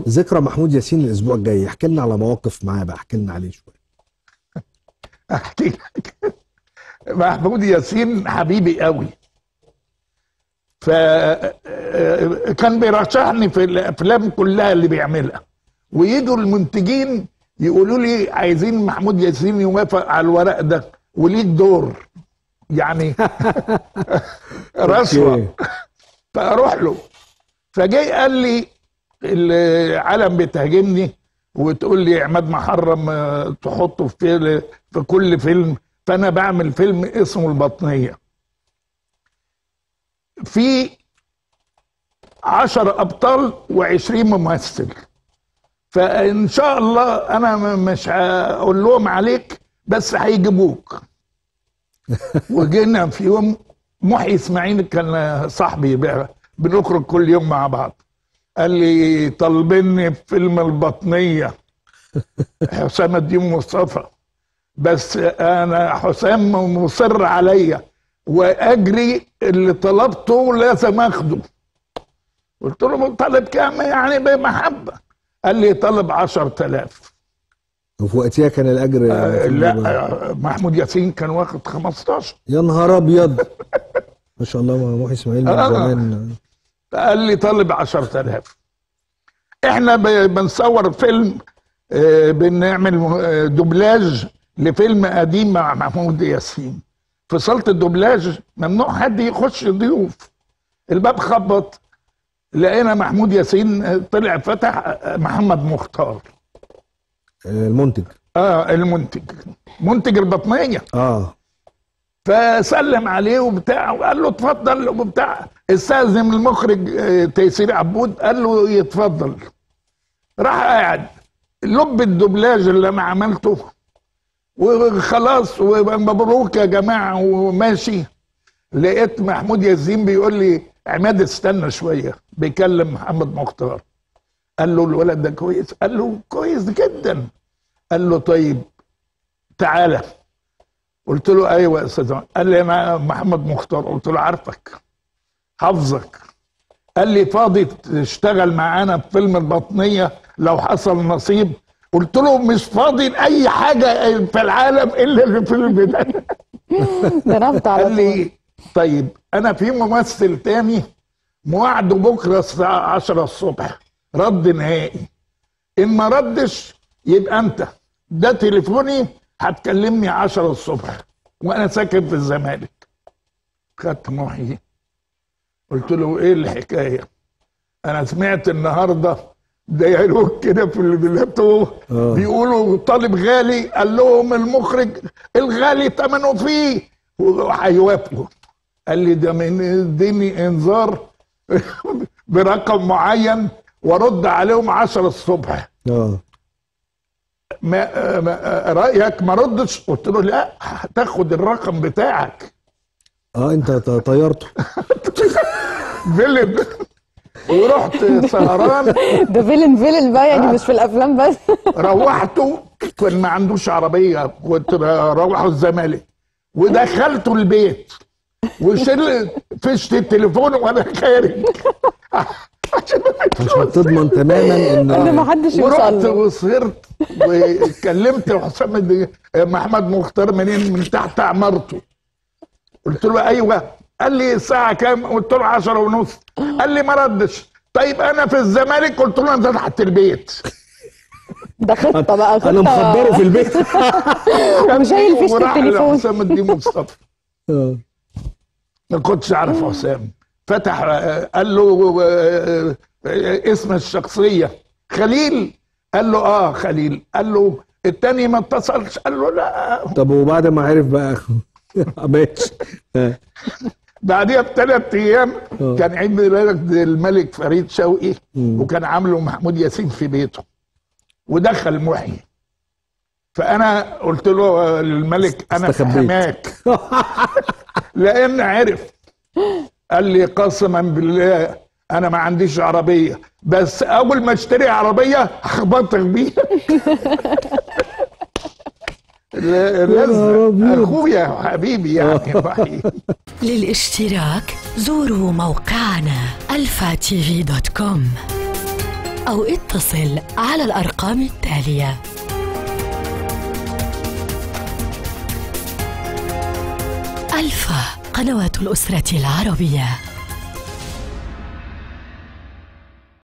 ذكرى محمود ياسين الاسبوع الجاي احكي لنا على مواقف معاه بقى احكي لنا عليه شويه احكي لك محمود ياسين حبيبي قوي ف كان بيرشحني في الافلام كلها اللي بيعملها ويجوا المنتجين يقولوا لي عايزين محمود ياسين يوافق على الورق ده وليك دور يعني رشوه أوكي. فاروح له فجاي قال لي العالم بتهاجمني وتقول لي عماد محرم آه، تحطه في في كل فيلم فانا بعمل فيلم اسمه البطنيه في عشر ابطال وعشرين ممثل فان شاء الله انا م- مش هقول لهم عليك بس هيجيبوك وجينا في يوم محي اسماعيل كان صاحبي بقى بنخرج كل يوم مع بعض قال لي طالبيني في فيلم البطنيه حسام الدين مصطفى بس انا حسام مصر عليا واجري اللي طلبته لازم اخده قلت له طالب كام يعني بمحبه قال لي طالب 10000 وفي وقتها كان الاجر آه المفروض لا يبقى- آه، محمود ياسين كان واخد 15 يا نهار ابيض ما شاء الله محي اسماعيل من آه. زمان قال لي طالب 10000 احنا ب- بنصور فيلم آه، بنعمل آه، دوبلاج لفيلم قديم مع محمود ياسين في صاله الدوبلاج ممنوع حد يخش ضيوف الباب خبط لقينا محمود ياسين آه، طلع فتح آه، محمد مختار المنتج اه المنتج منتج البطنيه اه فسلم عليه وبتاع وقال له اتفضل وبتاع استاذن المخرج آه، تيسير عبود قال له يتفضل راح قاعد لب الدوبلاج اللي انا عملته وخلاص ومبروك يا جماعه وماشي لقيت محمود ياسين بيقول لي عماد استنى شويه بيكلم محمد مختار قال له الولد ده كويس قال له كويس جدا قال له طيب تعالى قلت له ايوه يا استاذ عمر. قال لي انا محمد مختار قلت له عارفك حافظك قال لي فاضي تشتغل معانا في فيلم البطنيه لو حصل نصيب قلت له مش فاضي لاي حاجه في العالم الا الفيلم ده ضربت على قال طول لي طيب انا في ممثل تاني موعده بكره الساعه 10 الصبح رد نهائي ان ما ردش يبقى انت ده تليفوني هتكلمني 10 الصبح وانا ساكن في الزمالك خدت محي قلت له ايه الحكايه انا سمعت النهارده ديالوج كده في البلاتو آه. بيقولوا طالب غالي قال لهم المخرج الغالي ثمنه فيه وهيوافقوا قال لي ده من اديني انذار برقم معين وارد عليهم 10 الصبح اه ما ما- رايك ما ردش قلت له لا هتاخد الرقم بتاعك اه انت ط- طيرته فيلم ورحت سهران ده فيلن فيلن بقى يعني مش في الافلام بس روحته كان ما عندوش عربيه كنت بروحه الزمالك ودخلته البيت وشل فشت التليفون وانا خارج عشان ما عشان تضمن تماما ان ان ما حدش ورحت يوصل له وسهرت وكلمت حسام الد- محمد مختار منين من تحت عمارته قلت له ايوه قال لي الساعه كام قلت له 10 ونص قال لي ما ردش طيب انا في الزمالك قلت له انت تحت البيت ده خطه بقى خطه انا مخبره في البيت وشايل فيشه وراح التليفون لحسام الدين مصطفى آه. ما كنتش اعرف حسام فتح آه، قال له آه، آه، اسم الشخصيه خليل قال له اه خليل قال له التاني ما اتصلش قال له لا طب وبعد ما عرف بقى ماشي آه. بعديها بثلاث ايام آه. كان عيد ميلاد الملك فريد شوقي وكان عامله محمود ياسين في بيته ودخل محي فانا قلت له آه، للملك انا في استخبيت. حماك لان عرف قال لي قسما بالله انا ما عنديش عربيه بس اول ما اشتري عربيه هخبطك بيها لا- لازم اخويا وحبيبي يعني محي للاشتراك زوروا موقعنا الفا تي في دوت كوم أو اتصل على الأرقام التالية ألفا قنوات الأسرة العربية